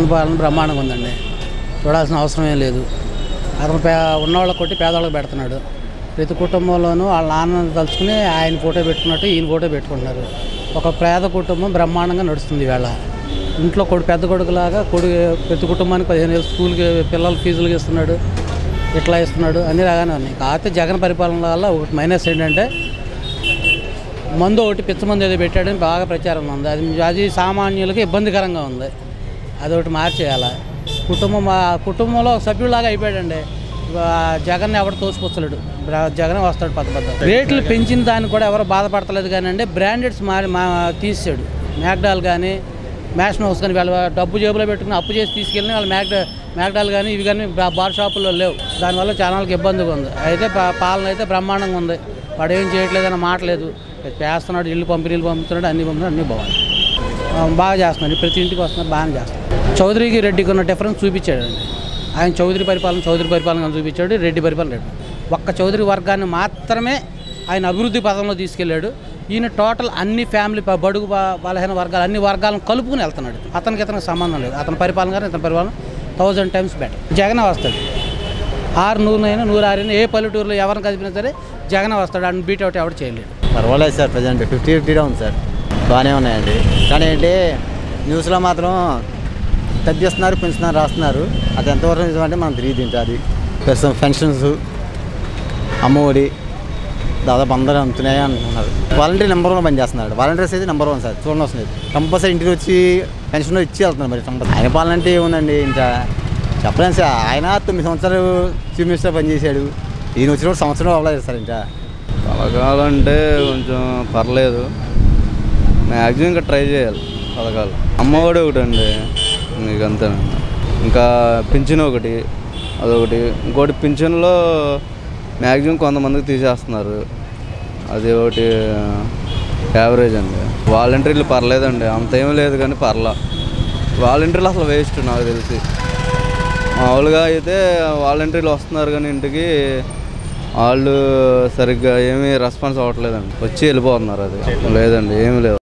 జగన్ పాలన బ్రహ్మాండంగా ఉందండి చూడాల్సిన అవసరం ఏం లేదు అతను పే ఉన్నవాళ్ళకి కొట్టి పేదవాళ్ళకి పెడుతున్నాడు ప్రతి కుటుంబంలోనూ వాళ్ళ నాన్న తలుచుకుని ఆయన ఫోటో పెట్టుకున్నట్టు ఈయన ఫోటో పెట్టుకుంటున్నారు ఒక పేద కుటుంబం బ్రహ్మాండంగా నడుస్తుంది ఈవేళ ఇంట్లో కొడు పెద్ద కొడుకులాగా కొడు ప్రతి కుటుంబానికి పదిహేను వేలు స్కూల్కి పిల్లల ఫీజులు ఇస్తున్నాడు ఇట్లా ఇస్తున్నాడు అన్ని రకానే ఉన్నాయి కాకపోతే జగన్ పరిపాలన వల్ల ఒకటి మైనస్ ఏంటంటే మందు ఒకటి పిచ్చ మందు ఏదో పెట్టాడని బాగా ప్రచారం ఉంది అది అది సామాన్యులకి ఇబ్బందికరంగా ఉంది అది ఒకటి మార్చేయాలి కుటుంబం ఆ కుటుంబంలో ఒక సభ్యులాగా అయిపోయాడండి ఆ జగన్ ఎవడు తోసిపుచ్చలేడు బ్రా- జగన్ వస్తాడు పెద్ద పెద్ద రేట్లు పెంచిన దాన్ని కూడా ఎవరు బాధపడతలేదు కానీ అండి బ్రాండెడ్స్ మారి మా తీసాడు మ్యాక్డాల్ కానీ మ్యాషన్ హౌస్ కానీ వాళ్ళ డబ్బు జేబులో పెట్టుకుని అప్పు చేసి తీసుకెళ్ళి వాళ్ళు మ్యాక్డా మ్యాక్డాల్ కానీ ఇవి కానీ బా- బార్ షాపుల్లో లేవు దానివల్ల చాలా వాళ్ళకి ఇబ్బందిగా ఉంది అయితే పా- పాలన అయితే బ్రహ్మాండంగా ఉంది వాడు ఏం చేయట్లేదని మాటలేదు చేస్తున్నాడు ఇల్లు పంపిణీలు పంపుతున్నాడు అన్ని పంపుతున్నాడు అన్నీ బాగుంది ఆ, బాగా చేస్తున్నాడు ప్రతి ఇంటికి వస్తున్నారు బాగానే చేస్తున్నాడు చౌదరికి రెడ్డికి ఉన్న డిఫరెన్స్ చూపించాడండి ఆయన చౌదరి పరిపాలన చౌదరి పరిపాలన చూపించాడు రెడ్డి పరిపాలన రెడ్డి ఒక్క చౌదరి వర్గాన్ని మాత్రమే ఆయన అభివృద్ధి పదంలో తీసుకెళ్ళాడు ఈయన టోటల్ అన్ని ఫ్యామిలీ ప- బడుగు బ- బలహీన వర్గాలు అన్ని వర్గాలను కలుపుకుని వెళ్తున్నాడు అతనికి ఇతనికి సంబంధం లేదు అతని పరిపాలన కానీ ఇతని పరిపాలన థౌజండ్ టైమ్స్ బెటర్ జగన్ వస్తాడు ఆరు నూనైనా నూరు ఆరైనా ఏ పల్లెటూరులో ఎవరిని కదిపినా సరే జగన్ వస్తాడు అని బీట్ అవుట్ ఎవడు చేయలేడు పర్వాలేదు సార్ ప్రజెంట్ ఫిఫ్టీ ఫిఫ్టీగా ఉంది సార్ బాగానే ఉన్నాయండి కానీ ఏంటి న్యూస్లో మాత్రం తగ్గిస్తున్నారు పెంచుతున్నారు రాస్తున్నారు అది ఎంతవరకు నిజమంటే మనం తెలియదు ఏంటి అది ప్రస్తుతం పెన్షన్స్ అమ్మఒడి దాదాపు అందరూ అందుతున్నాయి అంటున్నారు వాలంటీర్ నెంబర్ వన్ పనిచేస్తున్నాడు వాలంటీర్స్ అయితే నెంబర్ వన్ సార్ చూడండి వస్తుంది కంపల్సరీ ఇంటికి వచ్చి పెన్షన్ ఇచ్చి వెళ్తున్నారు మరి కంపల్సరీ ఆయన పాలన అంటే ఏముందండి ఇంకా చెప్పలేను సార్ ఆయన తొమ్మిది సంవత్సరాలు చీఫ్ మినిస్టర్ పనిచేశాడు ఈయన వచ్చిన కూడా సంవత్సరం అవ్వలేదు సార్ ఇంకా పథకాలు అంటే కొంచెం పర్లేదు మ్యాక్సిమం ఇంకా ట్రై చేయాలి పథకాలు అమ్మఒడి ఒకటి అండి మీకు అంతే ఇంకా పింఛన్ ఒకటి అదొకటి ఇంకోటి పింఛన్లో మ్యాక్సిమం కొంతమందికి తీసేస్తున్నారు అది ఒకటి యావరేజ్ అండి వాలంటీర్లు పర్లేదండి అంత ఏం లేదు కానీ పర్లా వాలంటీర్లు అసలు వేస్ట్ నాకు తెలిసి మామూలుగా అయితే వాలంటీర్లు వస్తున్నారు కానీ ఇంటికి వాళ్ళు సరిగ్గా ఏమీ రెస్పాన్స్ అవ్వట్లేదండి వచ్చి వెళ్ళిపోతున్నారు అది లేదండి ఏమీ లేదు